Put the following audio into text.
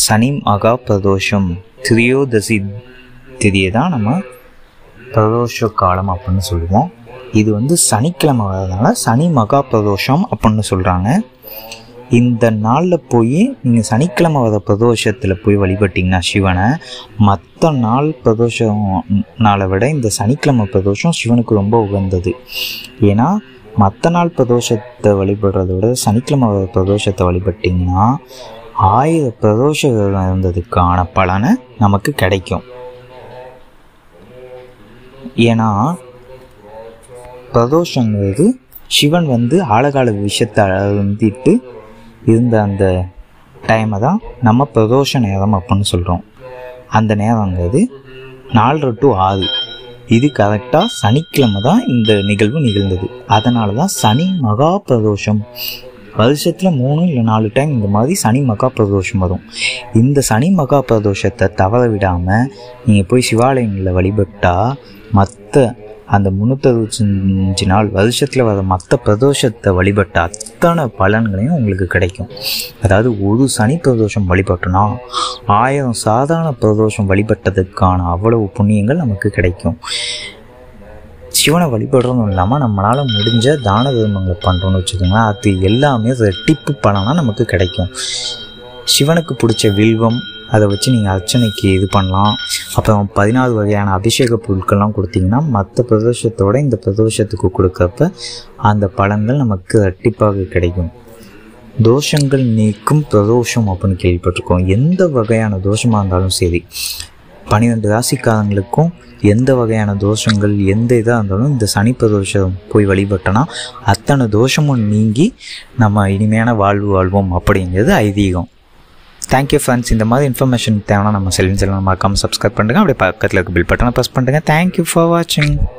சனி மகா பிரதோஷம் திரியோதசி திதியை தான் நம்ம பிரதோஷ காலம் அப்படின்னு சொல்லுவோம் இது வந்து சனிக்கிழமை வரதுனால சனி மகா பிரதோஷம் அப்படின்னு சொல்கிறாங்க இந்த நாளில் போய் நீங்கள் சனிக்கிழமை வர பிரதோஷத்தில் போய் வழிபட்டிங்கன்னா சிவனை மற்ற நாள் பிரதோஷம் நாளை விட இந்த சனிக்கிழமை பிரதோஷம் சிவனுக்கு ரொம்ப உகந்தது ஏன்னா மற்ற நாள் பிரதோஷத்தை வழிபடுறத விட சனிக்கிழமை வர பிரதோஷத்தை வழிபட்டிங்கன்னா ஆயிரம் பிரதோஷம் இருந்ததுக்கான பலனை நமக்கு கிடைக்கும் ஏன்னா பிரதோஷங்கிறது சிவன் வந்து ஆழகால விஷயத்தை அழுந்திட்டு இருந்த அந்த டைமை தான் நம்ம பிரதோஷ நேரம் அப்படின்னு சொல்கிறோம் அந்த நேரங்கிறது நாலரை டு ஆறு இது கரெக்டாக சனிக்கிழமை தான் இந்த நிகழ்வு நிகழ்ந்தது அதனால தான் சனி மகா பிரதோஷம் வருஷத்தில் மூணு இல்லை நாலு டைம் இந்த மாதிரி சனி மகா பிரதோஷம் வரும் இந்த சனி மகா பிரதோஷத்தை தவற விடாமல் நீங்கள் போய் சிவாலயங்களில் வழிபட்டால் மற்ற அந்த முந்நூற்றறுபத்தஞ்சு நாள் வருஷத்தில் வர மற்ற பிரதோஷத்தை வழிபட்ட அத்தனை பலன்களையும் உங்களுக்கு கிடைக்கும் அதாவது ஒரு சனி பிரதோஷம் வழிபட்டோன்னா ஆயிரம் சாதாரண பிரதோஷம் வழிபட்டதுக்கான அவ்வளவு புண்ணியங்கள் நமக்கு கிடைக்கும் சிவனை வழிபடுறதும் இல்லாமல் நம்மளால் முடிஞ்ச தான தர்மங்களை பண்ணுறோன்னு வச்சுக்கோங்களேன் அது எல்லாமே ரெட்டிப்பு பலனாக நமக்கு கிடைக்கும் சிவனுக்கு பிடிச்ச வில்வம் அதை வச்சு நீங்கள் அர்ச்சனைக்கு இது பண்ணலாம் அப்புறம் பதினாறு வகையான அபிஷேக பொருட்கள்லாம் கொடுத்தீங்கன்னா மற்ற பிரதோஷத்தோட இந்த பிரதோஷத்துக்கு கொடுக்கப்ப அந்த பலன்கள் நமக்கு ரெட்டிப்பாக கிடைக்கும் தோஷங்கள் நீக்கும் பிரதோஷம் அப்படின்னு கேள்விப்பட்டிருக்கோம் எந்த வகையான தோஷமாக இருந்தாலும் சரி பன்னிரெண்டு ராசிக்காரங்களுக்கும் எந்த வகையான தோஷங்கள் எந்த இதாக இருந்தாலும் இந்த சனி பிரதோஷம் போய் வழிபட்டோன்னா அத்தனை தோஷமும் நீங்கி நம்ம இனிமையான வாழ்வு வாழ்வோம் அப்படிங்கிறது ஐதீகம் தேங்க்யூ ஃப்ரெண்ட்ஸ் இந்த மாதிரி இன்ஃபர்மேஷன் தேவைன்னா நம்ம செல்லின் செல்லம் மறக்காமல் சப்ஸ்கிரைப் பண்ணுங்கள் அப்படியே பக்கத்தில் இருக்க பில் பட்டனை ப்ரெஸ் பண்ணுங்கள் தேங்க்யூ ஃபார் வாட்சிங்